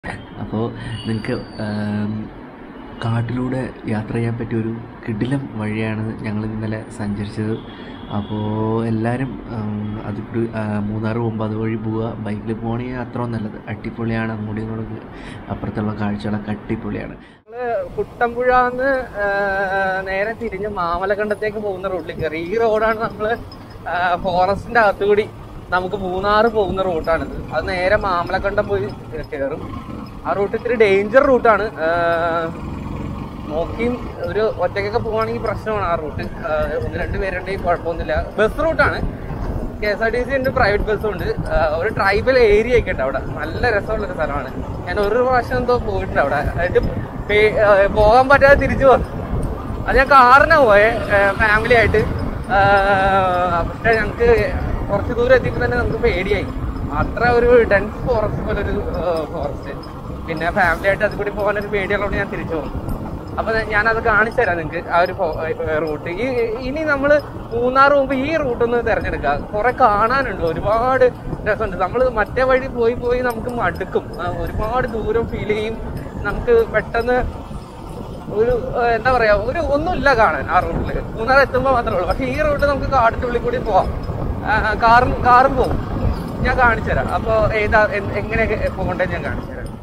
അപ്പോൾ നിങ്ങൾക്ക് കാട്ടിലൂടെ യാത്ര ചെയ്യാൻ പറ്റിയ ഒരു കിടിലം വഴിയാണ് ഞങ്ങൾ ഇന്നലെ സഞ്ചരിച്ചത് അപ്പോൾ എല്ലാവരും അത് കൂടി മൂന്നാർ പോകുമ്പോൾ അതുവഴി പോവുക ബൈക്കിൽ പോകണമെങ്കിൽ അത്ര നല്ലത് അടിപൊളിയാണ് അങ്ങോട്ടും ഇങ്ങോട്ടും അപ്പുറത്തുള്ള കാഴ്ചകളൊക്കെ അടിപൊളിയാണ് നമ്മള് കുട്ടമ്പുഴന്ന് നേരെ തിരിഞ്ഞ് മാമലക്കണ്ടത്തേക്ക് പോകുന്ന റൂട്ടിൽ കയറി ഈ റോഡാണ് നമ്മള് ഫോറസ്റ്റിന്റെ അകത്തുകൂടി നമുക്ക് മൂന്നാറ് പോകുന്ന റൂട്ടാണിത് അത് നേരെ മാമലക്കണ്ടം പോയി കയറും ആ റൂട്ട് ഇത്തിരി ഡേഞ്ചർ റൂട്ടാണ് നോക്കിയും ഒരു ഒറ്റയ്ക്കൊക്കെ പോവാണെങ്കിൽ പ്രശ്നമാണ് ആ റൂട്ട് ഒന്ന് രണ്ട് പേരുണ്ടെങ്കിൽ കുഴപ്പമൊന്നുമില്ല ബസ് റൂട്ടാണ് K S R T C ഉണ്ട് പ്രൈവറ്റ് ബസ്സും ഉണ്ട് ആ, ഒരു ട്രൈബൽ ഏരിയ ഒക്കെ ഉണ്ട് അവിടെ നല്ല രസമുള്ള ഒരു സ്ഥലമാണ് ഞാൻ ഒരു പ്രാവശ്യം എന്തോ പോയിട്ടുണ്ട് അവിടെ എന്നിട്ട് പേ- ആ, പോകാൻ പറ്റാതെ തിരിച്ചു വന്നു അത് ഞാൻ കാറിനാ പോയെ ഫാമിലി ആയിട്ട് ആ, പക്ഷെ ഞങ്ങക്ക് കുറച്ച് ദൂരം എത്തിയപ്പോൾ തന്നെ നമുക്ക് പേടിയായി അത്ര ഒരു ഡെൻസ് ഫോറസ്റ്റ് പോലെ ഒരു ഫോറസ്റ്റ് പിന്നെ ഫാമിലി ആയിട്ട് അതിൽ കൂടി പോകാൻ ഒരു പേടിയുള്ളതുകൊണ്ട് ഞാൻ തിരിച്ചു പോകും അപ്പൊ ഞാനത് കാണിച്ചു തരാം നിങ്ങൾക്ക് ആ ഒരു റൂട്ട് ഈ ഇനി നമ്മൾ മൂന്നാർ പോകുമ്പോൾ ഈ റൂട്ട് ഒന്ന് തിരഞ്ഞെടുക്കുക കുറെ കാണാനുണ്ട് ഒരുപാട് രസമുണ്ട് നമ്മൾ മറ്റേ വഴി പോയി പോയി നമുക്ക് മടുക്കും ആ, ഒരുപാട് ദൂരം ഫീൽ ചെയ്യും നമുക്ക് പെട്ടെന്ന് ഒരു ആ, എന്താ പറയാ ഒരു ഒന്നുമില്ല കാണാൻ ആ റൂട്ടിൽ മൂന്നാർ എത്തുമ്പോൾ മാത്രമേ ഉള്ളൂ പക്ഷെ ഈ റൂട്ട് നമുക്ക് കാടിന്റെ ഉള്ളിൽ കൂടി പോവാം ആ, കാറും കാറും പോകും ഞാൻ കാണിച്ചു തരാം അപ്പോൾ ഏതാ എ- എങ്ങനെയൊക്കെ പോകണ്ടേ ഞാൻ കാണിച്ചു തരാം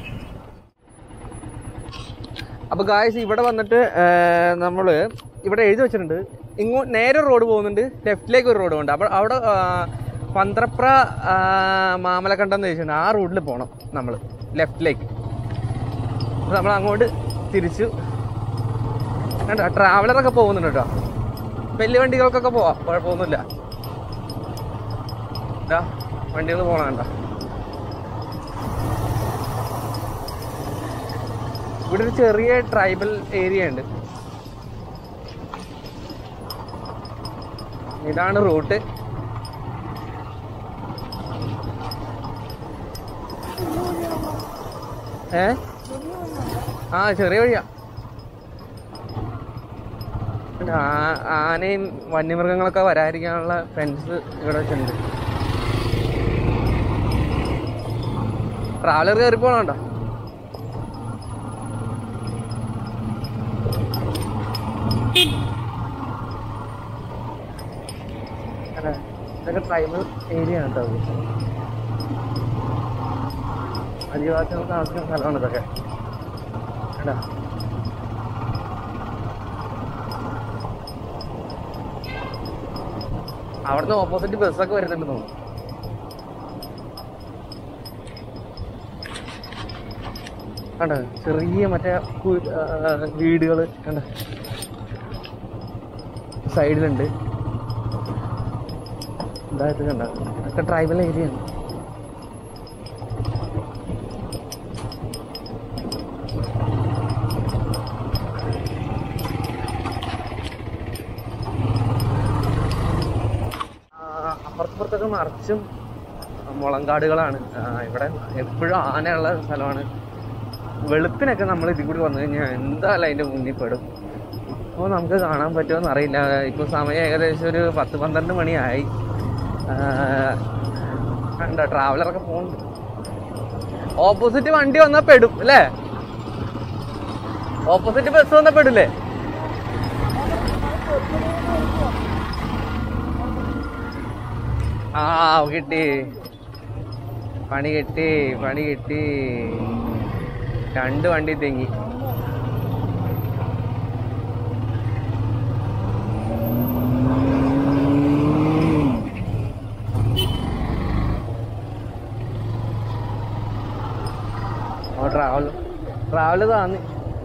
അപ്പൊ ഗായ്സ് ഇവിടെ വന്നിട്ട് നമ്മൾ ഇവിടെ എഴുതി വെച്ചിട്ടുണ്ട് ഇങ്ങോ നേരെ റോഡ് പോകുന്നുണ്ട് ലെഫ്റ്റിലേക്ക് ഒരു റോഡ് പോകുന്നുണ്ട് അപ്പോൾ അവിടെ ആ, പന്ത്രപ്ര ആ, മാമലക്കണ്ടം എന്ന് വെച്ചിട്ടുണ്ട് ആ റൂട്ടിൽ പോകണം നമ്മൾ ലെഫ്റ്റിലേക്ക് അപ്പോൾ നമ്മൾ അങ്ങോട്ട് തിരിച്ചു കണ്ടോ ട്രാവലറൊക്കെ പോകുന്നുണ്ട് കേട്ടോ വലിയ വണ്ടികൾക്കൊക്കെ പോവാം കുഴപ്പമൊന്നുമില്ല ഇതാ വണ്ടികൾ പോകണം കണ്ടോ ഇവിടെ ഒരു ചെറിയ ട്രൈബൽ ഏരിയ ഉണ്ട് ഇതാണ് റൂട്ട് ഏ ആ ചെറിയ വഴിയാ പിന്നെ ആ- ആനയും വന്യമൃഗങ്ങളൊക്കെ വരാതിരിക്കാനുള്ള ഫെൻസ് ഇവിടെ വെച്ചിട്ടുണ്ട് ട്രാവലർ കയറി പോകണോ അതെ ഇതൊക്കെ ട്രൈബൽ ഏരിയ ആണ് കേട്ടോ ഇത്. ആദിവാസികൾ താമസിക്കുന്ന സ്ഥലമാണ് ഇതൊക്കെ കേട്ടോ അവിടുന്ന് ഓപ്പോസിറ്റ് ബസ്സൊക്കെ വരുന്നുണ്ട് തോന്നുന്നു കണ്ട ചെറിയ മറ്റേ വീടുകൾ കണ്ട സൈഡിലുണ്ട് ഇതായിട്ട് കണ്ട ഒക്കെ ട്രൈബൽ ഏരിയ ആണ് ആ, അപ്പുറത്തപ്പുറത്തൊക്കെ നിറച്ചും മുളങ്കാടുകളാണ് ആ, ഇവിടെ എപ്പോഴും ആനയുള്ള സ്ഥലമാണ് വെളുപ്പിനൊക്കെ നമ്മൾ ഇതിൽ കൂടി വന്നു കഴിഞ്ഞാൽ എന്തായാലും അതിൻ്റെ മുന്നിൽ പെടും ഇപ്പോൾ നമുക്ക് കാണാൻ പറ്റുമോ എന്നറിയില്ല ഇപ്പോൾ സമയം ഏകദേശം ഒരു പത്ത് പന്ത്രണ്ട് മണിയായി ആ, കണ്ടോ ട്രാവലറൊക്കെ പോകുന്നുണ്ട് ഓപ്പോസിറ്റ് വണ്ടി വന്നാൽ പെടും അല്ലേ ഓപ്പോസിറ്റ് ബസ് വന്നാൽ പെടില്ലേ ആ കിട്ടി പണി കിട്ടി പണി കിട്ടി രണ്ട് വണ്ടി തെങ്ങി ഓ ട്രാവൽ ട്രാവൽ താന്നി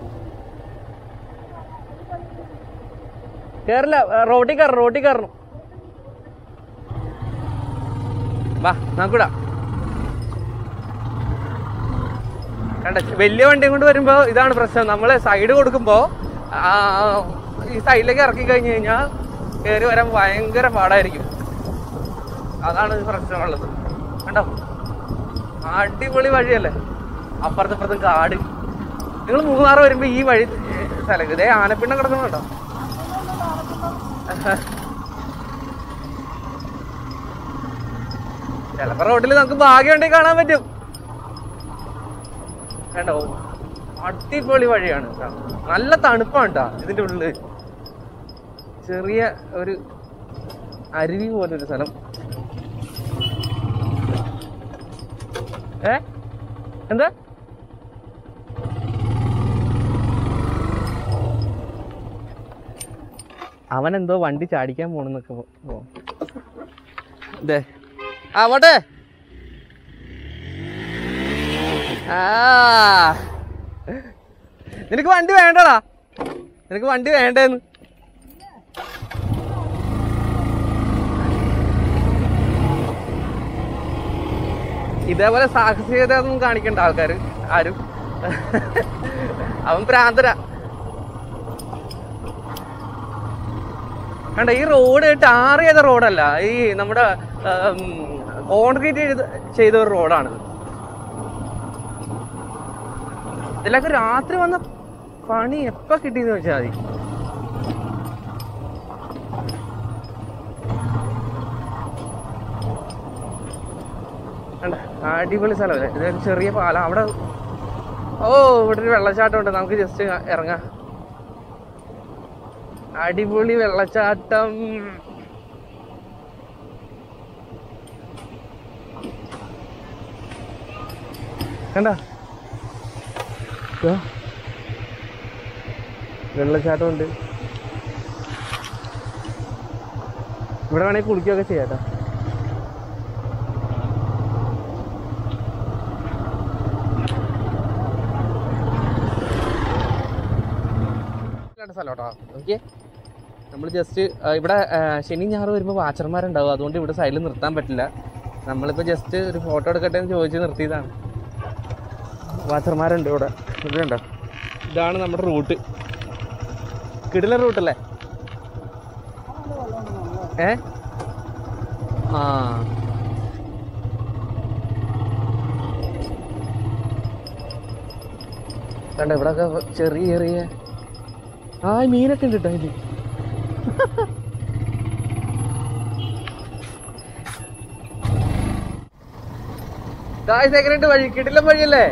കേറില്ല റോട്ടിൽ കയറണം റോട്ടിൽ കയറണം വാ നമുക്കിടാം കണ്ട വലിയ വണ്ടിയും കൊണ്ട് വരുമ്പോ ഇതാണ് പ്രശ്നം നമ്മള് സൈഡ് കൊടുക്കുമ്പോ ആ, ഈ സൈഡിലേക്ക് ഇറക്കി കഴിഞ്ഞു കഴിഞ്ഞാൽ കയറി വരാൻ ഭയങ്കര പാടായിരിക്കും അതാണ് ഈ പ്രശ്നമുള്ളത് കണ്ടോ അടിപൊളി വഴിയല്ലേ അപ്പുറത്തും ഇപ്പുറത്തും കാട് നിങ്ങൾ മൂന്നാറ് വരുമ്പോ ഈ വഴി ഏ, സ്ഥലം ഇതേ ആനപ്പിണ്ണം കിടക്കുന്നുണ്ടോ ചിലപ്പോ റോഡിൽ നമുക്ക് ഭാഗ്യം ഉണ്ടെങ്കിൽ കാണാൻ പറ്റും വേണ്ടോ അടിപൊളി വഴിയാണ് കേട്ടോ നല്ല തണുപ്പാണ് കേട്ടോ ഇതിന്റെ ഉള്ളില് ചെറിയ ഒരു അരുവി പോലൊരു സ്ഥലം ഏ എന്താ അവൻ എന്തോ വണ്ടി ചാടിക്കാൻ പോണെന്നൊക്കെ പോ- പോ ദേ ആ പോട്ടെ ആ നിനക്ക് വണ്ടി വേണ്ടടാ നിനക്ക് വണ്ടി വേണ്ടേന്ന് ഇതേപോലെ സാഹസികത ഒന്നും കാണിക്കണ്ട ആൾക്കാര് ആരും അവൻ പ്രാന്തര കണ്ട ഈ റോഡ് ടാർ ചെയ്ത റോഡല്ല ഈ നമ്മുടെ കോൺക്രീറ്റ് ചെയ്ത് ചെയ്ത ഒരു റോഡാണ് ഇതിലൊക്കെ രാത്രി വന്ന പണി എപ്പ കിട്ടിയെന്ന് വെച്ചാൽ മതി കണ്ട അടിപൊളി സ്ഥലമല്ലേ ഇതൊരു ചെറിയ പാലം അവിടെ ഓ ഇവിടെ ഒരു വെള്ളച്ചാട്ടം ഉണ്ട് നമുക്ക് ജസ്റ്റ് ഇറങ്ങാം അടിപൊളി വെള്ളച്ചാട്ടം കണ്ട വെള്ളച്ചാട്ടം ഉണ്ട് ഇവിടെ വേണമെങ്കിൽ കുളിക്കുകയൊക്കെ ചെയ്യാട്ടോ സ്ഥലം കേട്ടോ ഓക്കെ നമ്മൾ ജസ്റ്റ് ഇവിടെ ആ, ശനി ഞായർ വരുമ്പോൾ വാച്ചർമാരുണ്ടാവും അതുകൊണ്ട് ഇവിടെ സൈഡിൽ നിർത്താൻ പറ്റില്ല നമ്മളിപ്പോൾ ജസ്റ്റ് ഒരു ഫോട്ടോ എടുക്കട്ടെ എന്ന് ചോദിച്ച് നിർത്തിയതാണ് വാച്ചർമാരുണ്ട് ഇവിടെ ഇതുണ്ടോ ഇതാണ് നമ്മുടെ റൂട്ട് കിടില റൂട്ടല്ലേ ഏ ആ കണ്ട ഇവിടെ ചെറിയ ചെറിയ ആ മീനൊക്കെ ഉണ്ട് കേട്ടോ ഇതിൽ സെക്കൻഡ് വഴി കിടിലം വഴിയല്ലേ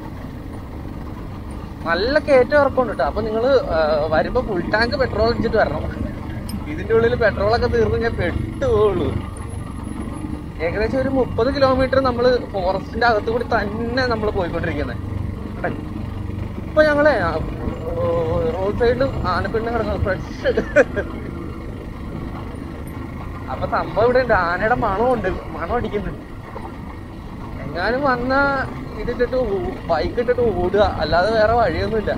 നല്ല കയറ്റം ഇറക്കമുണ്ട് കേട്ടോ അപ്പൊ നിങ്ങള് ആ, വരുമ്പോ ഫുൾ ടാങ്ക് പെട്രോൾ അടിച്ചിട്ട് വരണം ഇതിന്റെ ഉള്ളിൽ പെട്രോളൊക്കെ തീർന്ന് ഞാൻ പെട്ടു പോവുള്ളൂ ഏകദേശം ഒരു മുപ്പത് കിലോമീറ്റർ നമ്മൾ ഫോറസ്റ്റിന്റെ അകത്ത് കൂടി തന്നെ നമ്മൾ പോയിക്കൊണ്ടിരിക്കുന്നത് കേട്ടോ ഇപ്പൊ ഞങ്ങളെ റോഡ് സൈഡിൽ ആനപ്പിണ്ണ് കിടക്കുന്നു ഫ്രഷ് അപ്പൊ സംഭവം ഇവിടെ ഉണ്ട് ആനയുടെ മണമുണ്ട് മണം അടിക്കുന്നുണ്ട് എങ്ങാനും വന്ന ഇതിട്ടിട്ട് ബൈക്ക് ഇട്ടിട്ട് ഓടുക അല്ലാതെ വേറെ വഴിയൊന്നുമില്ല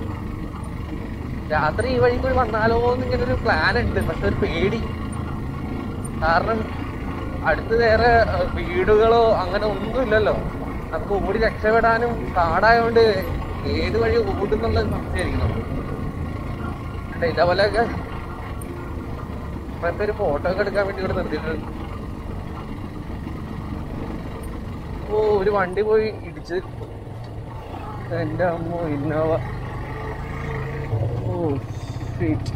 രാത്രി ഈ വഴി കൂടി വന്നാലോ എന്ന് ഇങ്ങനെ ഒരു പ്ലാൻ ഉണ്ട് പക്ഷെ ഒരു പേടി കാരണം അടുത്ത് വേറെ ഏഹ്, വീടുകളോ അങ്ങനെ ഒന്നുമില്ലല്ലോ നമുക്ക് ഓടി രക്ഷപ്പെടാനും കാടായോണ്ട് ഏത് വഴി ഓടുന്നുള്ള സംശയമായിരിക്കണം എന്നിട്ട് ഇതേപോലെയൊക്കെ ഇപ്പൊ ഒരു ഫോട്ടോ ഒക്കെ എടുക്കാൻ വേണ്ടി ഇവിടെ നിർത്തിയിട്ടുണ്ട് ഓ ഒരു വണ്ടി പോയി ഇടിച്ച് എന്റെ അമ്മ ഇന്നോവ ഓ ഷീറ്റ്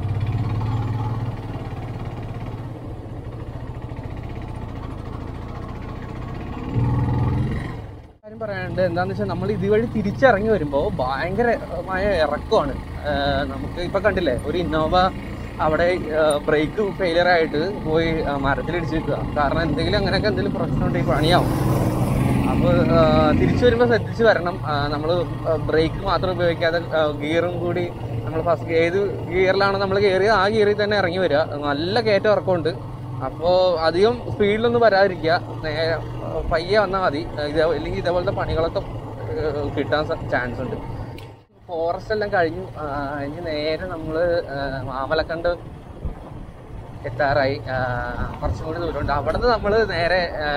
കാര്യം പറയാനുണ്ട് എന്താന്ന് വെച്ചാൽ നമ്മൾ ഇതുവഴി തിരിച്ചിറങ്ങി വരുമ്പോൾ ഭയങ്കരമായ ഇറക്കമാണ് ആഹ് നമുക്ക് ഇപ്പൊ കണ്ടില്ലേ ഒരു ഇന്നോവ അവിടെ ബ്രേക്ക് ഫെയിലിയർ ആയിട്ട് പോയി ആ, മരത്തിലിടിച്ച് നിൽക്കുക കാരണം എന്തെങ്കിലും അങ്ങനെയൊക്കെ എന്തെങ്കിലും പ്രശ്നം ഉണ്ടെങ്കിൽ പണിയാവും അപ്പോൾ തിരിച്ചു വരുമ്പോൾ ശ്രദ്ധിച്ച് വരണം നമ്മൾ ബ്രേക്ക് മാത്രം ഉപയോഗിക്കാതെ ഗിയറും കൂടി നമ്മൾ ഫസ്റ്റ് ഏത് ഗിയറിലാണ് നമ്മൾ കയറിയത് ആ ഗിയറിൽ തന്നെ ഇറങ്ങി വരിക നല്ല കയറ്റം ഇറക്കമുണ്ട് അപ്പോൾ അധികം സ്പീഡിലൊന്നും വരാതിരിക്കുക നേരെ ആ, പയ്യെ വന്നാൽ മതി ആ, ഇതേ ഇല്ലെങ്കിൽ ഇതേപോലത്തെ പണികളൊക്കെ ആ, കിട്ടാൻ ചാൻസ് ഉണ്ട് ഫോറസ്റ്റ് എല്ലാം കഴിഞ്ഞു ആ, ഇനി നേരെ നമ്മൾ മാമലക്കണ്ട് എത്താറായി ആ, കുറച്ചും കൂടി ദൂരമുണ്ട് അവിടെ നിന്ന് നമ്മൾ നേരെ ആ,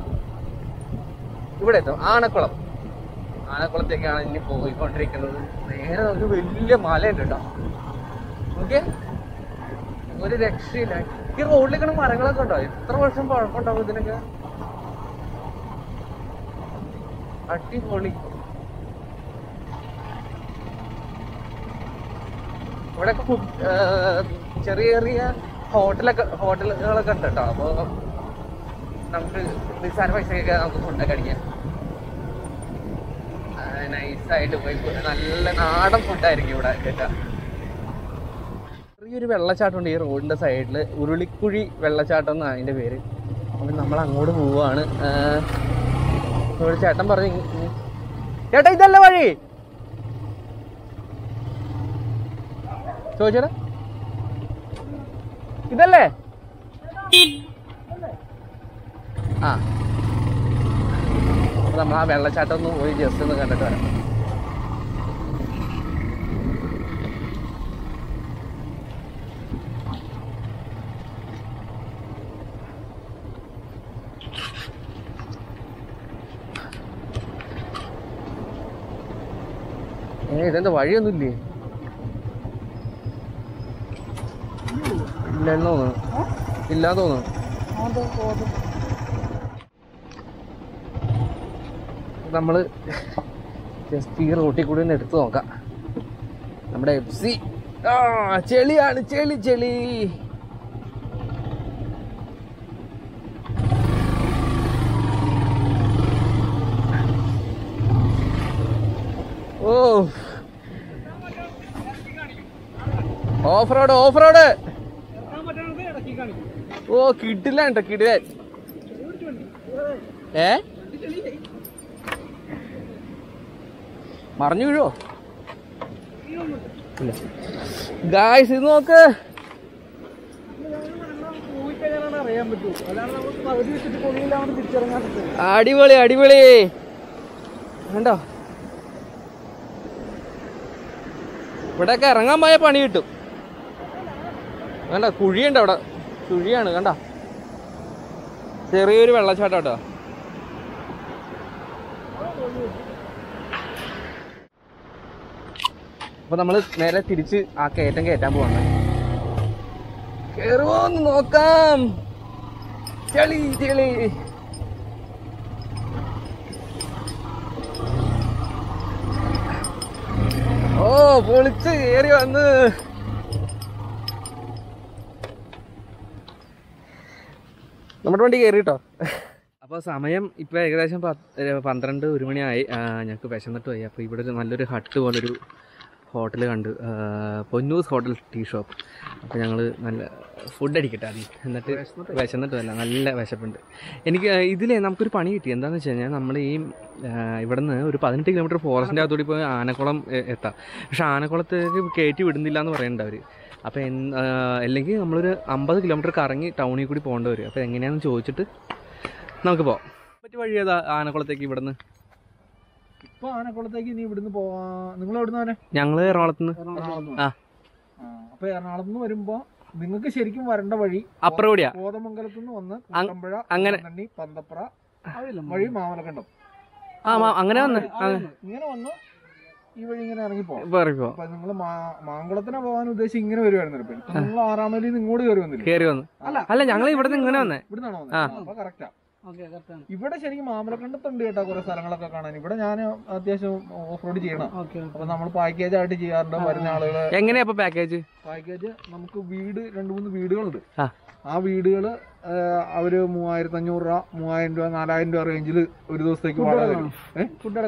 ഇവിടെ എത്തും ആനക്കുളം ആനക്കുളത്തേക്കാണ് ഇനി പോയിക്കൊണ്ടിരിക്കുന്നത് നേരെ ഒരു വലിയ മലയുണ്ട് കേട്ടോ ഓക്കെ ഒരു രക്ഷയില്ല ഈ റോഡിലേക്കാണ് മരങ്ങളൊക്കെ ഉണ്ടോ എത്ര വർഷം പഴക്കമുണ്ടാവും ഇതിനൊക്കെ അടിപൊളി ഇവിടെയൊക്കെ ഫുഡ് ചെറിയ ചെറിയ ഹോട്ടലൊക്കെ ഹോട്ടലുകളൊക്കെ ഉണ്ട് കേട്ടോ അപ്പോൾ നമുക്ക് നിസ്സാര പൈസയൊക്കെ നമുക്ക് ഫുഡൊക്കെ അടിക്കാം നൈസായിട്ട് പോയി food നല്ല നാടൻ ഫുഡായിരിക്കും ഇവിടെ കേട്ടാ ചെറിയൊരു വെള്ളച്ചാട്ടം ഉണ്ട് ഈ റോഡിന്റെ സൈഡിൽ ഉരുളിക്കുഴി വെള്ളച്ചാട്ടം എന്നാണ് അതിന്റെ പേര് അപ്പം നമ്മൾ അങ്ങോട്ട് പോവാണ് ആഹ് ഇവിടെ ചേട്ടൻ പറഞ്ഞു ഇ- ഇ- ചേട്ടാ ഇതല്ല വഴി ചോദിച്ചേട്ടാ ഇതല്ലേ ആ അപ്പൊ നമ്മൾ ആ വെള്ളച്ചാട്ടം ഒന്ന് പോയി ജസ്റ്റ് ഒന്ന് കണ്ടിട്ട് വരാം ഏ ഇതെന്താ വഴിയൊന്നുമില്ലേ ഇല്ലെന്ന് തോന്നുന്നു ഇല്ലാന്ന് തോന്നുന്നു നമ്മള് ജസ്റ്റ് ഈ റോട്ടിൽ കൂടി ഒന്ന് എടുത്തു നോക്കാം നമ്മുടെ എഫ് സി ആ ചെളിയാണ് ചെളി ചെളി ഓ ഓഫ് റോഡ് ഓഫ് റോഡ് ഓ കിട്ടില്ല കേട്ടോ കിട്ടില്ല ഏ മറിഞ്ഞു വീഴോ ഇല്ല ഗായ്സ് ഇത് നോക്ക് അറിയാൻ പറ്റൂ അല്ലാതെ നമുക്ക് പകുതി വെച്ചിട്ട് കൊള്ളില്ലാണ്ട് തിരിച്ചിറങ്ങാൻ പറ്റും അടിപൊളി അടിപൊളി കണ്ടോ ഇവിടെയൊക്കെ ഇറങ്ങാൻ പോയ പണി കിട്ടും കണ്ട കുഴിയുണ്ട് അവിടെ കുഴിയാണ് കണ്ട ചെറിയൊരു വെള്ളച്ചാട്ടം കേട്ടോ അപ്പൊ നമ്മള് നേരെ തിരിച്ച് ആ കയറ്റം കയറ്റാൻ പോവാണ് കേറുവോന്ന് നോക്കാം ചെളി ചെളി ഓ പൊളിച്ച് കേറി വന്ന് നമ്മുടെ വണ്ടി കയറി കേട്ടോ അപ്പോൾ സമയം ഇപ്പോൾ ഏകദേശം പത്ത് ഏ, പന്ത്രണ്ട് ഒരു മണിയായി ആ, ഞങ്ങൾക്ക് വിശന്നിട്ട് പോയി അപ്പോൾ ഇവിടെ ഒരു നല്ലൊരു ഹട്ട് പോലൊരു ഹോട്ടൽ കണ്ടു ആ, പൊന്നൂസ് ഹോട്ടൽ ടീ ഷോപ്പ് അപ്പോൾ ഞങ്ങൾ നല്ല ഫുഡ് അടിക്കട്ടെ ആദ്യം എന്നിട്ട് വിശന്നിട്ടല്ല നല്ല വിശപ്പുണ്ട് എനിക്ക് ഇതിലേ നമുക്കൊരു പണി കിട്ടി എന്താണെന്ന് വെച്ച് കഴിഞ്ഞാൽ നമ്മൾ ഈ ആ, ഇവിടുന്ന് ഒരു പതിനെട്ട് കിലോമീറ്റർ ഫോറസ്റ്റിൻ്റെ അകത്തൂടി പോയി ആനക്കുളം എ- എത്താം പക്ഷെ ആനക്കുളത്തേക്ക് കയറ്റി വിടുന്നില്ല എന്ന് പറയുന്നുണ്ട് അവർ അപ്പോൾ എൻ ആ, അല്ലെങ്കിൽ നമ്മളൊരു അമ്പത് കിലോമീറ്റർ കറങ്ങി ടൗണിൽ കൂടി പോകേണ്ടി വരും അപ്പോൾ എങ്ങനെയാണെന്ന് ചോദിച്ചിട്ട് നമുക്ക് പോവാം പറ്റി വഴി ഏതാ ആനക്കുളത്തേക്ക് ഇവിടുന്ന് ഇപ്പൊ ആനക്കുളത്തേക്ക് ഇനി ഇവിടുന്ന് പോവാ നിങ്ങൾ എവിടുന്ന് വരെ ഞങ്ങൾ എറണാകുളത്തുനിന്ന് എറണാകുളത്ത് ആ. അപ്പൊ എറണാകുളത്ത് നിന്ന് വരുമ്പോ നിങ്ങൾക്ക് ശരിക്കും വരേണ്ട വഴി അപ്പുറം കൂടിയാ കോതമംഗലത്ത് നിന്ന് വന്ന് അങ്- കുട്ടമ്പുഴ അങ്ങനെ. തണ്ണി പന്തപ്ര വഴി മാമലക്കണ്ടം ആ മാ- അങ്ങനെ വന്ന് ആ, ഇങ്ങനെ വന്ന് ഈ വഴി ഇങ്ങനെ ഇറങ്ങി പോവാം പറയോ അപ്പൊ നിങ്ങൾ മാങ്കുളത്തിനെ പോകാൻ ഉദ്ദേശിച്ച് ഇങ്ങനെ വരുവായിരുന്നു ഇപ്പൊ നിങ്ങൾ ആറാമലയിൽ നിന്ന് ഇങ്ങോട്ട് കയറി വന്നില്ലേ കയറി വന്നു അല്ല അല്ല ഞങ്ങൾ ഇവിടുന്ന് ഇങ്ങനെ വന്നേ ഇവിടുന്നാണോ ആ. വന്നത് അപ്പൊ കറക്റ്റാ ഇവിടെ ശരിക്കും മാമലക്കണ്ടത്തുണ്ട് കേട്ടോ കുറെ സ്ഥലങ്ങളൊക്കെ കാണാൻ ഇവിടെ ഞാൻ അത്യാവശ്യം ഓഫ് റോഡ് ചെയ്യണം അപ്പൊ നമ്മൾ പാക്കേജ് ആയിട്ട് ചെയ്യാറുണ്ട് വരുന്ന ആളുകള് എങ്ങനെയാ അപ്പൊ പാക്കേജ് പാക്കേജ് നമുക്ക് വീട് രണ്ട് മൂന്ന് വീടുകളുണ്ട് ആ. ആ വീടുകള് ആ, അവര് മൂവായിരത്തി അഞ്ഞൂറ് രൂപ മൂവായിരം രൂപ നാലായിരം രൂപ റേഞ്ചിൽ ഒരു ദിവസത്തേക്ക് വാടക തരും. ഏ?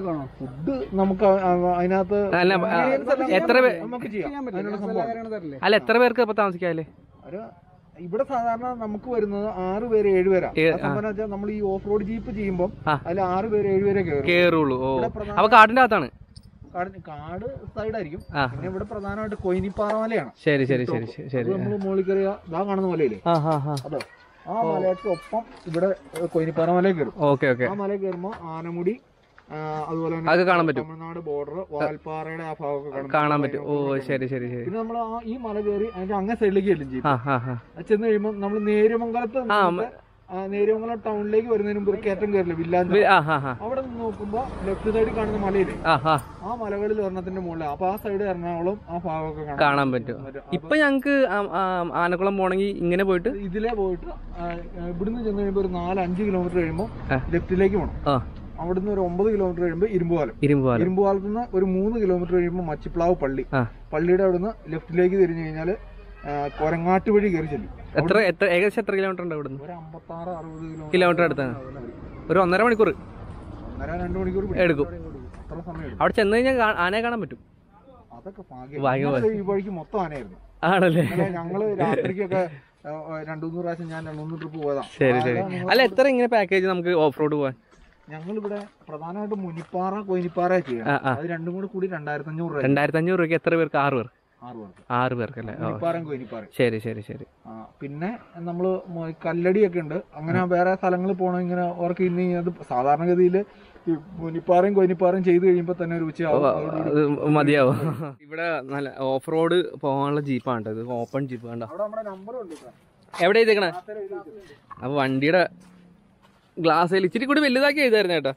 ഫുഡ് നമുക്ക് ആ- ആ- അതിനകത്ത് അല്ല, ആ, ingredients എല്ലാം എത്ര പേ- നമുക്ക് ചെയ്യാം അതിനുള്ള സംഭവം അല്ല എത്ര പേർക്ക് അപ്പൊ താമസിക്കാല്ലേ ഒരു ഇവിടെ സാധാരണ നമുക്ക് വരുന്നത് ആറ് പേര് ഏഴ് പേരാ ഏ- ആ സംഭവം വെച്ചാൽ നമ്മൾ ഈ ഓഫ് റോഡ് ജീപ്പ് ചെയ്യുമ്പോൾ ആ. അതിൽ ആറ് പേര് ഏഴ് പേരെ കയറും കേറുള്ളൂ ഓ ഇവിടെ പ്രധാന- അപ്പൊ കാടിന്റെ അകത്താണ് കാട് കാട് സൈഡായിരിക്കും ആ പിന്നെ ഇവിടെ പ്രധാനമായിട്ട് കൊയിനിപ്പാറ മലയാണ് ശരി ശരി ശരി ശരി ശരി നമ്മൾ മുകളിൽ കയറിയ ഇതാ കാണുന്ന മലയില്ലേ ആ ഹാ ഹാ അതോ ആ മലയ്ക്ക് ഒപ്പം ഇവിടെ ഏഹ്, കൊയിനിപ്പാറ മലയിൽ കയറും ഓക്കെ ഓക്കെ ആ മലയിൽ കയറുമ്പോ ആനമുടി ആ, അതുപോലെ തന്നെ അതൊക്കെ കാണാൻ പറ്റും തമിഴ്നാട് ബോർഡർ വാൽപ്പാറയുടെ ആ ഭാഗമൊക്കെ കാണാൻ കാണാൻ പറ്റും ഓ ശരി ശരി ശരി പിന്നെ നമ്മൾ ആ ഈ മല കയറി അതിന്റെ അങ്ങേ സൈഡിലേക്ക് ചെല്ലും ചെയ്യും ആ ഹാ ഹാ അത് ചെന്ന് കഴിയുമ്പോൾ നമ്മൾ നേര്യമംഗലത്ത് ആ, നിന്നിട്ട് ആ നേര്യമംഗലം ടൗണിലേക്ക് വരുന്നതിന് മുമ്പ് ഒരു കയറ്റം കയറില്ല വില്ലാഞ്ചി വി- ആ ഹാ ഹാ അവിടെ നിന്ന് നോക്കുമ്പോ ലെഫ്റ്റ് സൈഡിൽ കാണുന്ന മലയില്ലേ ആ ഹാ ആ മലകളിൽ ഒരെണ്ണത്തിന്റെ മുകളിൽ അപ്പൊ ആ സൈഡ് എറണാകുളം ആ ഭാഗമൊക്കെ കാണാം കാണാൻ പറ്റും ഇപ്പൊ ഞങ്ങക്ക് ആ- ആ ആനക്കുളം പോണെങ്കിൽ ഇങ്ങനെ പോയിട്ട് ഇതിലേ പോയിട്ട് ആ, ഇവിടുന്ന് ചെന്ന് കഴിയുമ്പോൾ ഒരു നാല് അഞ്ച് കിലോമീറ്റർ കഴിയുമ്പോൾ ആ. ലെഫ്റ്റിലേക്ക് പോകണം ആ അവിടുന്ന് ഒരു ഒമ്പത് കിലോമീറ്റർ കഴിയുമ്പോൾ ഇരുമ്പുപാലം ഇരുമ്പ് പാലം ഇരുമ്പുപാലത്ത് നിന്ന് ഒരു മൂന്ന് കിലോമീറ്റർ കഴിയുമ്പോൾ മച്ചിപ്ലാവ് പള്ളി ആ പള്ളിയുടെ അവിടുന്ന് ലെഫ്റ്റിലേക്ക് തിരിഞ്ഞു കഴിഞ്ഞാൽ കൊരങ്ങാട്ട് വഴി കയറി ചെല്ലും എത്ര എത്ര ഏകദേശം എത്ര കിലോമീറ്റർ ഉണ്ട് ഇവിടുന്ന് ഒരു അമ്പത്താറ് അറുപത് കിലോമീറ്റർ അടുത്താണ് ഒരു ഒന്നര മണിക്കൂർ ഒന്നര രണ്ട് മണിക്കൂർ പിടിക്കും. എടുക്കും അത്ര സമയം എടുക്കും അവിടെ ചെന്ന് കഴിഞ്ഞാൽ കാ- ആനയെ കാണാൻ പറ്റും അതൊക്കെ ഭാഗ്യം ഭാഗ്യം ഇന്നലെ ഈ വഴിക്ക് മൊത്തം ആനയായിരുന്നു ആണല്ലേ ഇന്നലെ ഞങ്ങള് രാത്രിക്കൊക്കെ ആ, ആ, രണ്ടു മൂന്ന് പ്രാവശ്യം ഞാൻ രണ്ടു മൂന്ന് ട്രിപ്പ് പോയതാ ശരി ശരി അതാ നിങ്ങള് അല്ല എത്ര ഇങ്ങനെ പാക്കേജ് നമുക്ക് ഓഫ് റോഡ് പോവാൻ ഞങ്ങളിവിടെ പ്രധാനമായിട്ടും മുനിപ്പാറ കൊയിനിപ്പാറ ചെയ്യണം ആ, ആ. അത് രണ്ടും കൂടി കൂടി രണ്ടായിരത്തി അഞ്ഞൂറ് രൂപ രണ്ടായിരത്തി അഞ്ഞൂറ് രൂപയ്ക്ക് എത്ര പേർക്ക് ആറ് പേർക്ക് ആറ് പേർക്ക് ആറ് പേർക്കല്ലേ ഓ മുനിപ്പാറയും കൊയിനിപ്പാറയും ശരി ശരി ശരി ആ, പിന്നെ നമ്മള് മ- കല്ലടിയൊക്കെ ഉണ്ട് അങ്ങനെ വേറെ സ്ഥലങ്ങളിൽ പോകണം ഇങ്ങനെ അവർക്ക് ഇനി അത് സാധാരണഗതിയിൽ ഈ മുനിപ്പാറയും കൊയിനിപ്പാറയും ചെയ്ത് കഴിയുമ്പോൾ തന്നെ ഒരു ഉച്ചയാവും അതോടുകൂടി അത് മതിയാവും ഇവിടെ നല്ല ഓഫ് റോഡ് പോകാനുള്ള ജീപ്പാണ് ഇത് ഓപ്പൺ ജീപ്പ് കണ്ടോ അവിടെ നമ്മുടെ നമ്പർ ഉണ്ട് സാർ എവിടെ എഴുതിക്കണേ അപ്പൊ വണ്ടിയുടെ ഗ്ലാസ്സിൽ ഇച്ചിരി കൂടി വലുതാക്കി എഴുതായിരുന്നു കേട്ടോ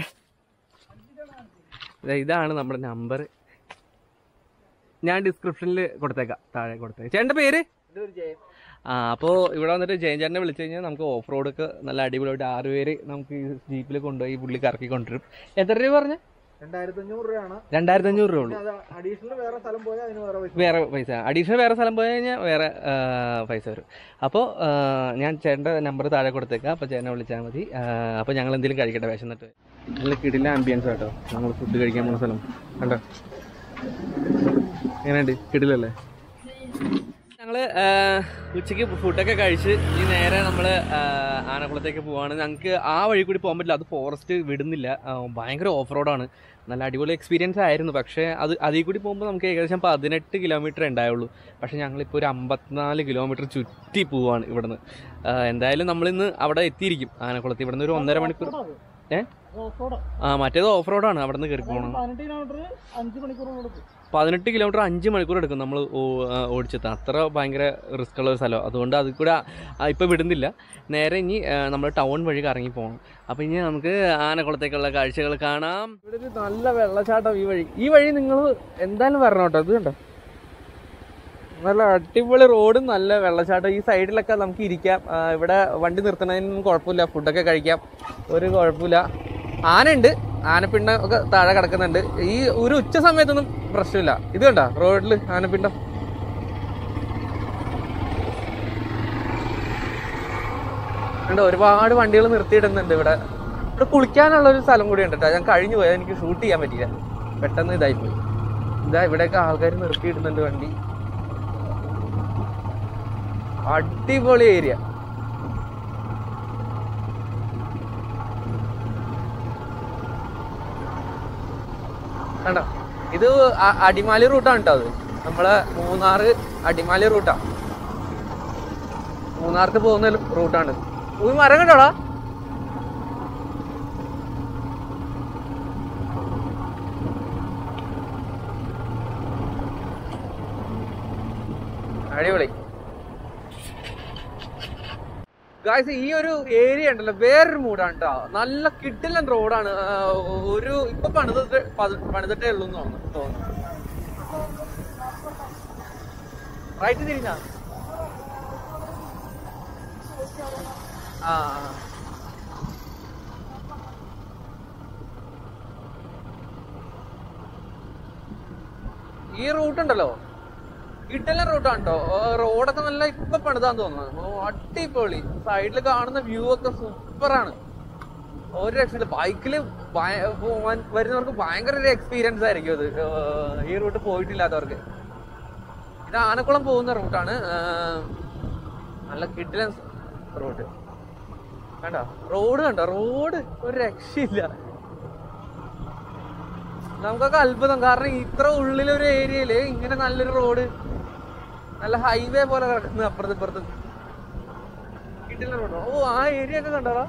ദേ ഇതാണ് നമ്മുടെ നമ്പർ ഞാൻ ഡിസ്ക്രിപ്ഷനിൽ കൊടുത്തേക്കാം താഴെ കൊടുത്തേക്കാം ചേട്ടൻ്റെ പേര് ആ അപ്പോൾ ഇവിടെ വന്നിട്ട് ജയൻ ചേട്ടനെ വിളിച്ചു കഴിഞ്ഞാൽ നമുക്ക് ഓഫ് റോഡൊക്കെ നല്ല അടിപൊളിയായിട്ട് ആറ് പേര് നമുക്ക് ഈ ജീപ്പിൽ കൊണ്ടുപോയി പുള്ളി കറക്കി കൊണ്ടുവരും എത്ര രൂപ പറഞ്ഞ രണ്ടായിരത്തി അഞ്ഞൂറ് രൂപയാണ് രണ്ടായിരത്തി അഞ്ഞൂറ് രൂപ ഉള്ളൂ പിന്നെ അത് അഡീഷണൽ വേറെ സ്ഥലം പോയാൽ അതിന് വേറെ പൈസ വേറെ പൈസ അഡീഷണൽ വേറെ സ്ഥലം പോയി കഴിഞ്ഞാൽ വേറെ ആ, പൈസ വരും അപ്പോൾ ഞാൻ ചേട്ടൻ്റെ നമ്പർ താഴെ കൊടുത്തേക്കാം അപ്പോൾ ചേട്ടനെ വിളിച്ചാൽ മതി അപ്പോൾ ഞങ്ങൾ എന്തെങ്കിലും കഴിക്കട്ടെ വിശന്നിട്ട് നല്ല കിടില ആംബിയൻസ് കേട്ടോ നമ്മൾ ഫുഡ് കഴിക്കാൻ പോകുന്ന സ്ഥലം കണ്ടോ എങ്ങനെയുണ്ട് കിടിലല്ലേ ഞങ്ങള് ആ, ഉച്ചയ്ക്ക് ഫുഡൊക്കെ കഴിച്ച് ഈ നേരെ നമ്മള് ആ, ആനക്കുളത്തേക്ക് പോവാണ് ഞങ്ങൾക്ക് ആ വഴി കൂടി പോകാൻ പറ്റില്ല അത് ഫോറസ്റ്റ് വിടുന്നില്ല ആ, ഭയങ്കര ഓഫ് റോഡാണ് നല്ല അടിപൊളി എക്സ്പീരിയൻസ് ആയിരുന്നു പക്ഷേ അത് അതിൽ കൂടി പോകുമ്പോൾ നമുക്ക് ഏകദേശം പതിനെട്ട് കിലോമീറ്റർ ഉണ്ടായുള്ളൂ പക്ഷേ ഞങ്ങളിപ്പോൾ ഒരു അമ്പത്തിനാല് കിലോമീറ്റർ ചുറ്റി പോവാണ് ഇവിടുന്ന് ആ, എന്തായാലും നമ്മളിന്ന് അവിടെ എത്തിയിരിക്കും ആനക്കുളത്ത് ഇവിടുന്ന് ഒരു ഒന്നര മണിക്കൂർ ഏ ആ മറ്റേത് ഓഫ് റോഡാണ് അവിടെ നിന്ന് കയറി പോകണം പതിനെട്ട് കിലോമീറ്റർ അഞ്ച് മണിക്കൂർ കൊടുക്കും പതിനെട്ട് കിലോമീറ്റർ അഞ്ച് മണിക്കൂർ എടുക്കും നമ്മൾ ഓടിച്ചെത്താൻ അത്ര ഭയങ്കര റിസ്ക് ഉള്ള ഒരു സ്ഥലം അതുകൊണ്ട് അതിൽ കൂടെ ഇപ്പോൾ വിടുന്നില്ല നേരെ ഇനി നമ്മൾ ടൗൺ വഴി കറങ്ങി പോകണം അപ്പോൾ ഇനി നമുക്ക് ആനക്കുളത്തേക്കുള്ള കാഴ്ചകൾ കാണാം ഇവിടെ ഒരു നല്ല വെള്ളച്ചാട്ടം ഈ വഴി ഈ വഴി നിങ്ങൾ എന്തായാലും വരണം കേട്ടോ ഇത് കണ്ടോ നല്ല അടിപൊളി റോഡും നല്ല വെള്ളച്ചാട്ടം ഈ സൈഡിലൊക്കെ നമുക്ക് ഇരിക്കാം ആ, ഇവിടെ വണ്ടി നിർത്തണതിനൊന്നും കുഴപ്പമില്ല ഫുഡൊക്കെ കഴിക്കാം ഒരു കുഴപ്പമില്ല ആനയുണ്ട് ആനപ്പിണ്ടം ഒക്കെ താഴെ കിടക്കുന്നുണ്ട് ഈ ഒരു ഉച്ച സമയത്തൊന്നും പ്രശ്നമില്ല ഇത് കണ്ട റോഡിൽ ആനപ്പിണ്ടം ഉണ്ട് ഒരുപാട് വണ്ടികൾ നിർത്തിയിടുന്നുണ്ട് ഇവിടെ ഇവിടെ കുളിക്കാനുള്ള ഒരു സ്ഥലം കൂടി ഉണ്ട് കേട്ടോ ഞാൻ കഴിഞ്ഞു പോയത് എനിക്ക് ഷൂട്ട് ചെയ്യാൻ പറ്റിയില്ല പെട്ടെന്ന് ഇതായി പോയി ഇതാ ഇവിടെയൊക്കെ ആൾക്കാർ നിർത്തിയിടുന്നുണ്ട് വണ്ടി അടിപൊളി ഏരിയ കണ്ടോ ഇത് അ- അടിമാലി റൂട്ടാണ് കേട്ടോ അത് നമ്മളെ മൂന്നാറ് അടിമാലി റൂട്ടാ മൂന്നാർക്ക് പോകുന്ന റൂട്ടാണ് ഒരു മരം കണ്ടോടാ അടിപൊളി ഗായ്സ് ഈ ഒരു ഏരിയ ഉണ്ടല്ലോ വേറൊരു മൂടാണ് കേട്ടോ നല്ല കിട്ടില്ലൻ റോഡാണ് ഒരു ഇപ്പൊ പണിതിട്ട് പത്- പണിതിട്ടേ ഉള്ളൂ എന്ന് തോന്നുന്നു തോന്നുന്നു റൈറ്റ് തിരിഞ്ഞാ ആ ആ. ഈ റൂട്ട് ഉണ്ടല്ലോ കിട്ടല റൂട്ടാണ് കേട്ടോ റോഡൊക്കെ നല്ല ഇപ്പൊ പണിതാന്ന് തോന്നുന്നു ഓ, അടിപൊളി സൈഡിൽ കാണുന്ന വ്യൂ ഒക്കെ സൂപ്പറാണ് ഒരു രക്ഷയില്ല ബൈക്കിൽ വരുന്നവർക്ക് ഭയങ്കര ഒരു എക്സ്പീരിയൻസ് ആയിരിക്കും അത് ഏർ, ഈ റൂട്ട് പോയിട്ടില്ലാത്തവർക്ക് ഇത് ആനക്കുളം പോകുന്ന റൂട്ടാണ് നല്ല കിട്ടില റൂട്ട് കണ്ടോ റോഡ് കണ്ടോ റോഡ് ഒരു രക്ഷയില്ല നമുക്കൊക്കെ അത്ഭുതം കാരണം ഇത്ര ഉള്ളിലൊരു ഏരിയയില് ഇങ്ങനെ നല്ലൊരു റോഡ് നല്ല ഹൈവേ പോലെ കിടക്കുന്നു അപ്പുറത്ത് ഇപ്പുറത്ത് കിട്ടില്ല റോഡ് ഓ ആ ഏരിയ ഒക്കെ കണ്ടോടാ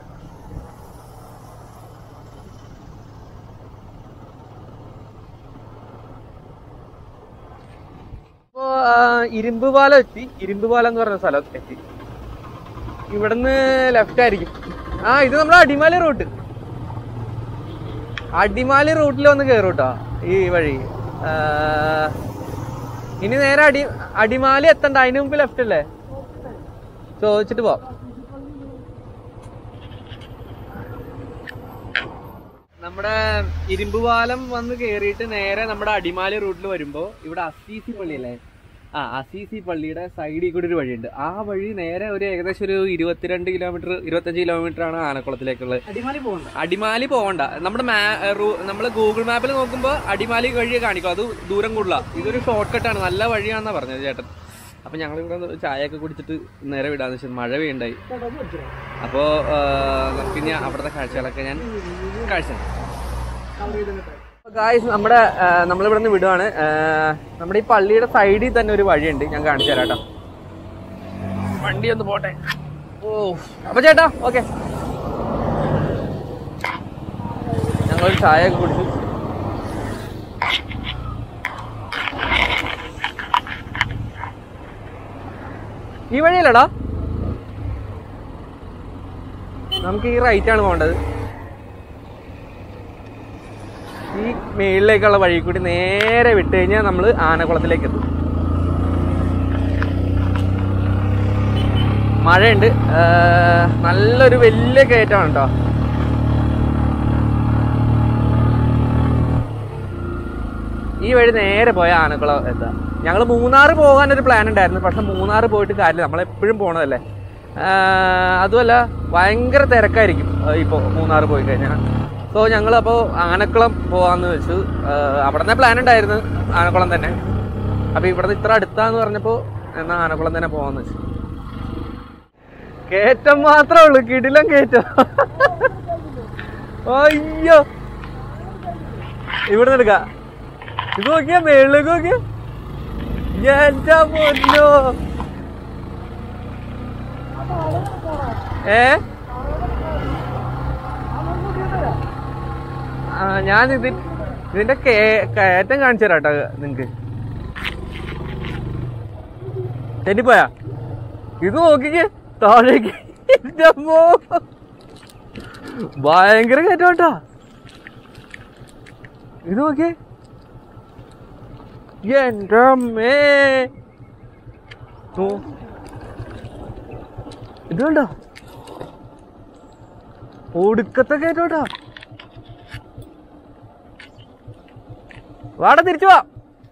ഇപ്പോ ആ, ഇരുമ്പ് പാലം എത്തി ഇരുമ്പ് പാലം എന്ന് പറഞ്ഞ സ്ഥലം എത്തി ഇവിടുന്ന് ലെഫ്റ്റ് ആയിരിക്കും ആ ഇത് നമ്മുടെ അടിമാലി റൂട്ട് അടിമാലി റൂട്ടിൽ വന്ന് കയറും കേട്ടോ ഈ വഴി ആ, ഇനി നേരെ അടി അടിമാലി എത്തണ്ട അതിന് മുമ്പ് ലെഫ്റ്റ് അല്ലേ ചോദിച്ചിട്ട് പോവാം നമ്മുടെ ഇരുമ്പ് പാലം വന്ന് കയറിയിട്ട് നേരെ നമ്മുടെ അടിമാലി റൂട്ടിൽ വരുമ്പോ ഇവിടെ അസീസി പള്ളി അല്ലേ ആ അസീസി പള്ളിയുടെ സൈഡിൽ കൂടി ഒരു വഴിയുണ്ട് ആ വഴി നേരെ ഒരു ഏകദേശം ഒരു ഇരുപത്തിരണ്ട് കിലോമീറ്റർ ഇരുപത്തഞ്ച് കിലോമീറ്റർ ആണ് ആനക്കുളത്തിലേക്കുള്ളത് അടിമാലി പോകണ്ട അടിമാലി പോകണ്ട നമ്മുടെ മാ നമ്മൾ ഗൂഗിൾ മാപ്പിൽ നോക്കുമ്പോൾ അടിമാലി വഴി കാണിക്കും അത് ദൂരം കൂടുതലാണ് ഇതൊരു ഷോർട്ട് കട്ടാണ് നല്ല വഴിയാണെന്നാണ് പറഞ്ഞത് ചേട്ടൻ അപ്പം ഞങ്ങൾ ഇവിടെ ഒന്ന് ചായയൊക്കെ കുടിച്ചിട്ട് നേരെ വിടാന്ന് വെച്ചാൽ മഴ പെയ്യുണ്ടായി അപ്പോൾ നമുക്ക് ഇനി അവിടുത്തെ കാഴ്ചകളൊക്കെ ഞാൻ കാഴ്ച ഗായ്സ് നമ്മുടെ നമ്മളിവിടെ നിന്ന് വിടുവാണ് ആ, നമ്മുടെ ഈ പള്ളിയുടെ സൈഡിൽ തന്നെ ഒരു വഴിയുണ്ട് ഞാൻ കാണിച്ചു തരാം കേട്ടോ വണ്ടി ഒന്ന് പോട്ടെ ഓ അപ്പൊ ചേട്ടാ ഓക്കെ ഞങ്ങളൊരു ചായ ഒക്കെ കുടിച്ചു ഈ വഴിയല്ലടാ നമുക്ക് ഈ റൈറ്റ് ആണ് പോകേണ്ടത് ഈ മേളിലേക്കുള്ള വഴി കൂടി നേരെ വിട്ട് കഴിഞ്ഞാൽ നമ്മൾ ആനക്കുളത്തിലേക്ക് എത്തും മഴയുണ്ട് ആ, നല്ലൊരു വലിയ കയറ്റമാണ് കേട്ടോ ഈ വഴി നേരെ പോയ ആനക്കുളം എത്താം ഞങ്ങൾ മൂന്നാർ പോകാൻ ഒരു പ്ലാൻ ഉണ്ടായിരുന്നു പക്ഷെ മൂന്നാർ പോയിട്ട് കാര്യമില്ല നമ്മളെപ്പോഴും പോണതല്ലേ ആ, അതുമല്ല ഭയങ്കര തിരക്കായിരിക്കും ഇപ്പോൾ മൂന്നാർ പോയി കഴിഞ്ഞാൽ സോ ഞങ്ങൾ അപ്പോൾ ആനക്കുളം പോകാമെന്ന് വെച്ചു ആ, അവിടെ നിന്ന് പ്ലാൻ ഉണ്ടായിരുന്നു ആനക്കുളം തന്നെ അപ്പോൾ ഇവിടുന്ന് ഇത്ര അടുത്താന്ന് പറഞ്ഞപ്പോൾ എന്നാൽ ആനക്കുളം തന്നെ പോകാമെന്ന് വെച്ചു കയറ്റം മാത്രമേ ഉള്ളൂ കിടിലം കയറ്റം അയ്യോ ഇവിടെ എടുക്ക ഇത് നോക്കിയാ മേളിലേക്ക് നോക്കിയ എന്റെ പൊന്നോ ഏ ആ ഞാൻ ഇത് ഇതിന്റെ കേ- കയറ്റം കാണിച്ചു തരാം കേട്ടോ നിങ്ങക്ക് തെറ്റിപ്പോയാ ഇത് നോക്കിക്കേ താഴേക്ക് എന്റെ അമ്മോ ഭയങ്കര കയറ്റം കേട്ടോ ഇത് നോക്കിയേ എന്റെ അമ്മേ ഓ. ഇത് കണ്ടോ ഒടുക്കത്തെ കയറ്റോട്ടാ വാട തിരിച്ചു വാ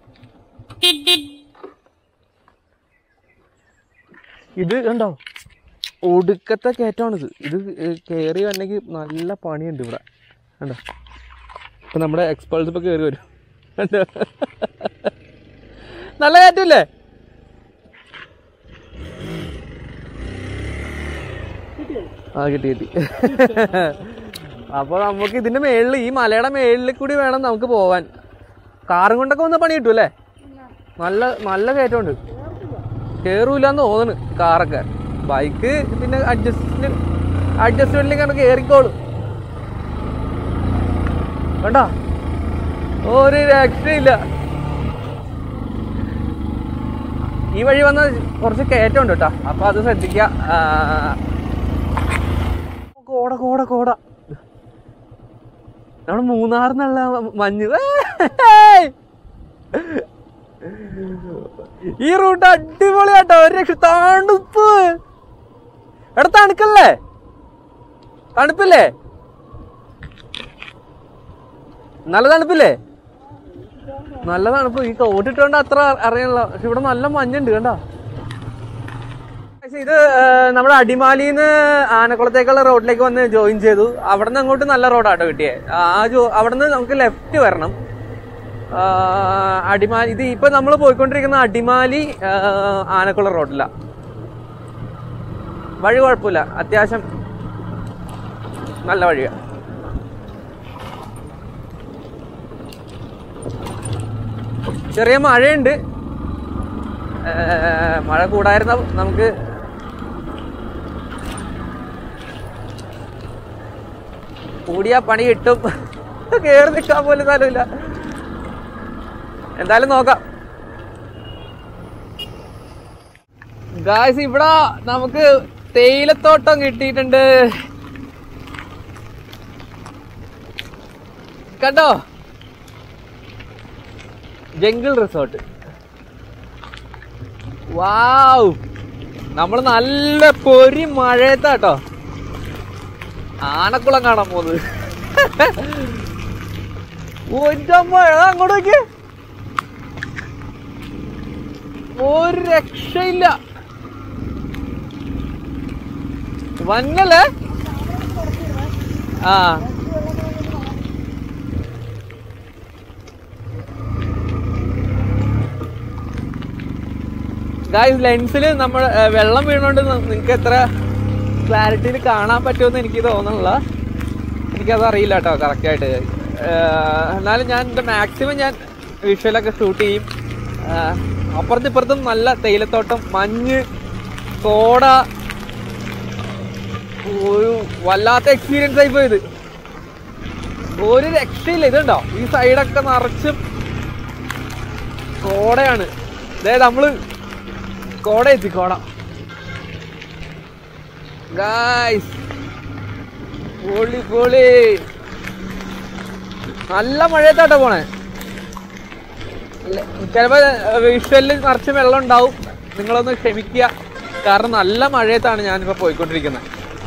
ഇത് കണ്ടോ ഒടുക്കത്തെ കയറ്റമാണിത് ഇത് കയറി വരണമെങ്കിൽ നല്ല പണിയുണ്ട് ഇവിടെ കണ്ടോ ഇപ്പൊ നമ്മുടെ എക്സ്പൾസ് ഇപ്പൊ കയറി വരും കണ്ടോ നല്ല കയറ്റമില്ലേ ആ കിട്ടി കിട്ടി അപ്പൊ നമുക്ക് ഇതിന്റെ മേളിൽ ഈ മലയുടെ മേളിൽ കൂടി വേണം നമുക്ക് പോവാൻ കാറും കൊണ്ടൊക്കെ വന്ന പണി കിട്ടും അല്ലേ നല്ല നല്ല കയറ്റമുണ്ട് കേറൂലെന്ന് തോന്നുന്നു കാറൊക്കെ ബൈക്ക് പിന്നെ അഡ്ജസ്റ്റ് അഡ്ജസ്റ്റ്മെന്റിൽ ഇങ്ങനെ കേറിക്കോളും കണ്ടോ ഒരു രക്ഷയില്ല ഈ വഴി വന്ന കുറച്ച് കയറ്റമുണ്ട് കേട്ടോ അപ്പൊ അത് ശ്രദ്ധിക്ക ആ, കോട കോട കോട നമ്മൾ മൂന്നാറിന്നുള്ള മഞ്ഞ് ഏയ്! ഈ റൂട്ട് അടിപൊളിയാട്ടോ ഒരു രക്ഷ തണുപ്പ് എടാ തണുക്കല്ലേ തണുപ്പില്ലേ നല്ല തണുപ്പില്ലേ നല്ല തണുപ്പ് ഈ കോട്ടിട്ടോണ്ട് അത്ര അറിയണല്ലോ പക്ഷെ ഇവിടെ നല്ല മഞ്ഞുണ്ട് കണ്ടോ പക്ഷേ ഇത് ആ, നമ്മുടെ അടിമാലിന്ന് ആനക്കുളത്തേക്കുള്ള റോഡിലേക്ക് വന്ന് ജോയിൻ ചെയ്തു അവിടെ നിന്ന് അങ്ങോട്ട് നല്ല റോഡാട്ടോ കിട്ടിയേ ആ ജോ അവിടെ നിന്ന് നമുക്ക് ലെഫ്റ്റ് വരണം ആ, അടിമാലി ഇത് ഇപ്പൊ നമ്മൾ പോയിക്കൊണ്ടിരിക്കുന്ന അടിമാലി ആ, ആനക്കുളം റോഡില വഴി കുഴപ്പമില്ല അത്യാവശ്യം നല്ല വഴിയാ ചെറിയ മഴയുണ്ട് ഏ, മഴ കൂടായിരുന്ന നമുക്ക് കൂടിയാ പണി കിട്ടും കേറി നിൽക്കാൻ പോലും സ്ഥലമില്ല എന്തായാലും നോക്കാം ഗായ്സ് ഇവിടെ നമുക്ക് തേയിലത്തോട്ടം കിട്ടിയിട്ടുണ്ട് കണ്ടോ ജംഗിൾ റിസോർട്ട് വാവ് നമ്മൾ നല്ല പൊരി മഴയത്താട്ടോ ആനക്കുളം കാണാൻ പോകുന്നത് ഒറ്റ മഴ അങ്ങോട്ട് നോക്കിയേ ഒരു രക്ഷയില്ല വന്നല്ലേ ആ ഗായ്സ് ലെൻസിൽ നമ്മൾ വെള്ളം വീണോണ്ട് നിങ്ങൾക്ക് എത്ര ക്ലാരിറ്റിയിൽ കാണാൻ പറ്റുമെന്ന് എനിക്ക് തോന്നുന്നില്ല എനിക്കത് അറിയില്ല കേട്ടോ കറക്റ്റായിട്ട് എന്നാലും ഞാൻ എൻ്റെ മാക്സിമം ഞാൻ വിഷ്വലൊക്കെ ഷൂട്ട് ചെയ്യും ആഹ് അപ്പുറത്തും ഇപ്പുറത്തും നല്ല തേയിലത്തോട്ടം മഞ്ഞ് കോട ഒരു വല്ലാത്ത എക്സ്പീരിയൻസ് ആയി പോയത് ഒരു രക്ഷയില്ല ഇതുണ്ടോ ഈ സൈഡൊക്കെ നിറച്ചും കോടയാണ് അതായത് നമ്മള് കോട എത്തി കോട ഗായ്സ് പൊളി പൊളി നല്ല മഴയത്താട്ടോ പോണേ ചിലപ്പോ വിഷ്വലിൽ നിറച്ച് വെള്ളം ഉണ്ടാവും നിങ്ങളൊന്ന് ക്ഷമിക്കുക കാരണം നല്ല മഴയത്താണ് ഞാനിപ്പോ പോയിക്കൊണ്ടിരിക്കുന്നത്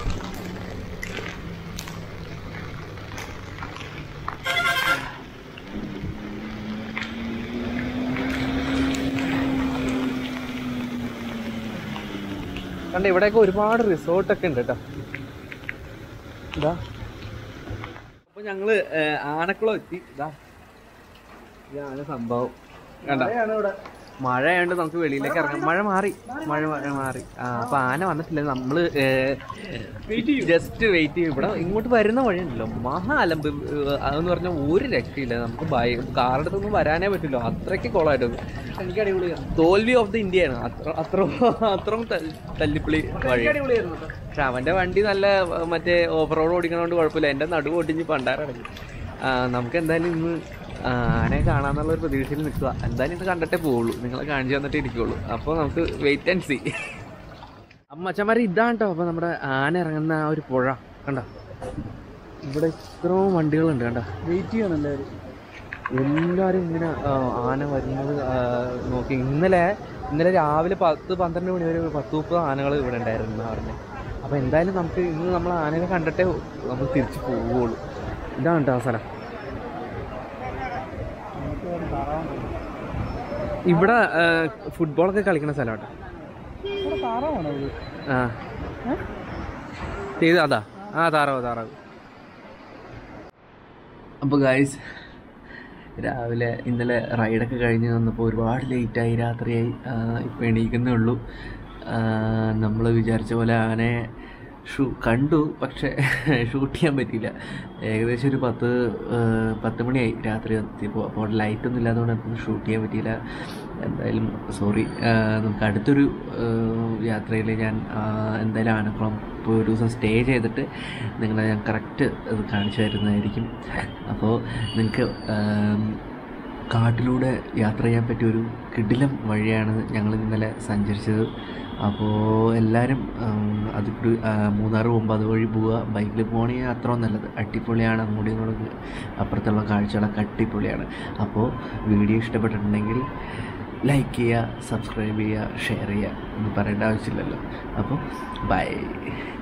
കണ്ട ഇവിടെയൊക്കെ ഒരുപാട് റിസോർട്ടൊക്കെ ഉണ്ട് കേട്ടോ ഇതാ അപ്പൊ ഞങ്ങള് ഏഹ്, ആനക്കുളം എത്തി ഇതാ ഇതാണ് സംഭവം കണ്ട മഴയായോണ്ട് നമുക്ക് വെളിയിലേക്ക് ഇറങ്ങാം മഴ മാറി മഴ മഴ മാറി ആ അപ്പൊ ആന വന്നിട്ടില്ല നമ്മള് ജസ്റ്റ് വെയിറ്റ് ചെയ്യും ഇവിടെ ഇങ്ങോട്ട് വരുന്ന വഴിയുണ്ടല്ലോ മഹാ അലമ്പ് ഏഹ്, അതെന്ന് പറഞ്ഞാൽ ഒരു രക്ഷയില്ല നമുക്ക് ബൈ കാറെടുത്തൊന്നും വരാനേ പറ്റില്ല അത്രയ്ക്ക് കോളായിട്ട് എനിക്ക് അടിപൊളിയാണ് തോൽവി ഓഫ് ദി ഇന്ത്യയാണ് അത്ര അത്ര അത്രയും തല്ല്- തല്ലിപ്പൊളി വഴി പക്ഷെ അവന്റെ വണ്ടി നല്ല ഏഹ്, മറ്റേ ഓഫ് റോഡ് ഓടിക്കണോണ്ട് കുഴപ്പമില്ല എന്റെ നടുവ് ഒടിഞ്ഞ് പണ്ടാറടങ്ങി നമുക്ക് എന്തായാലും ഇന്ന് ആ, ആനയെ കാണാന്നുള്ള ഒരു പ്രതീക്ഷയിൽ നിൽക്കുക എന്തായാലും ഇത് കണ്ടിട്ടേ പോവുള്ളൂ നിങ്ങളെ കാണിച്ചു തന്നിട്ടേ ഇരിക്കുള്ളൂ അപ്പോൾ നമുക്ക് വെയിറ്റ് ആൻഡ് സി അമ്മച്ചമാരെ ഇതാണ് കേട്ടോ അപ്പോൾ നമ്മുടെ ആന ഇറങ്ങുന്ന ആ ഒരു പുഴ കണ്ട ഇവിടെ ഇത്രയും വണ്ടികളുണ്ട് കണ്ട വെയിറ്റ് ചെയ്യണം എല്ലാവരും എല്ലാവരും ഇങ്ങനെ ആ, ആന വരുന്നത് ആ, നോക്കി ഇന്നലെ ഇന്നലെ രാവിലെ പത്ത് പന്ത്രണ്ട് മണി വരെ ഒരു പത്ത് മുപ്പത് ആനകൾ ഇവിടെ ഉണ്ടായിരുന്നു എന്നാ പറഞ്ഞത് അപ്പോൾ എന്തായാലും നമുക്ക് ഇന്ന് നമ്മൾ ആനയെ കണ്ടിട്ടേ നമ്മൾ തിരിച്ചു പോവുള്ളൂ ഇതാണ് കേട്ടോ ആ സ്ഥലം ഇവിടെ ആ, ഫുട്ബോളൊക്കെ കളിക്കുന്ന സ്ഥലം കേട്ടോ താറാവാണോ ഇത് ആ ചെയ്ത് അതാ ആ താറാവ് താറാവ് അപ്പോൾ ഗായ്സ് രാവിലെ ഇന്നലെ റൈഡൊക്കെ കഴിഞ്ഞ് വന്നപ്പോൾ ഒരുപാട് ലേറ്റായി രാത്രിയായി ഇപ്പോൾ എണീക്കുന്നേ ഉള്ളൂ നമ്മൾ വിചാരിച്ച പോലെ ആനയെ ഷൂ കണ്ടു പക്ഷേ ഷൂട്ട് ചെയ്യാൻ പറ്റിയില്ല ഏകദേശം ഒരു പത്ത് ആ, പത്ത് മണിയായി രാത്രി എത്തിയപ്പോൾ അപ്പോൾ അവിടെ ലൈറ്റൊന്നും ഇല്ലാത്തതുകൊണ്ട് നമുക്ക് ഷൂട്ട് ചെയ്യാൻ പറ്റിയില്ല എന്തായാലും സോറി നമുക്ക് അടുത്തൊരു യാത്രയിൽ ഞാൻ ആ, എന്തായാലും ആനക്കുളം ഇപ്പോൾ ഒരു ദിവസം സ്റ്റേ ചെയ്തിട്ട് നിങ്ങളെ ഞാൻ കറക്റ്റ് അത് കാണിച്ചു തരുന്നതായിരിക്കും അപ്പോൾ നിങ്ങൾക്ക് കാട്ടിലൂടെ യാത്ര ചെയ്യാൻ പറ്റിയ ഒരു കിടിലം വഴിയാണ് ഞങ്ങൾ ഇന്നലെ സഞ്ചരിച്ചത് അപ്പോൾ എല്ലാവരും അത് കൂടി മൂന്നാർ പോകുമ്പോൾ അതുവഴി പോവുക ബൈക്കിൽ പോകണമെങ്കിൽ അത്രയും നല്ലത് അടിപൊളിയാണ് അങ്ങോട്ടും ഇങ്ങോട്ടും അപ്പുറത്തുള്ള കാഴ്ചകളൊക്കെ അടിപൊളിയാണ് അപ്പോൾ വീഡിയോ ഇഷ്ടപ്പെട്ടിട്ടുണ്ടെങ്കിൽ ലൈക്ക് ചെയ്യുക സബ്സ്ക്രൈബ് ചെയ്യുക ഷെയർ ചെയ്യുക ഒന്നും പറയേണ്ട ആവശ്യമില്ലല്ലോ അപ്പോൾ ബൈ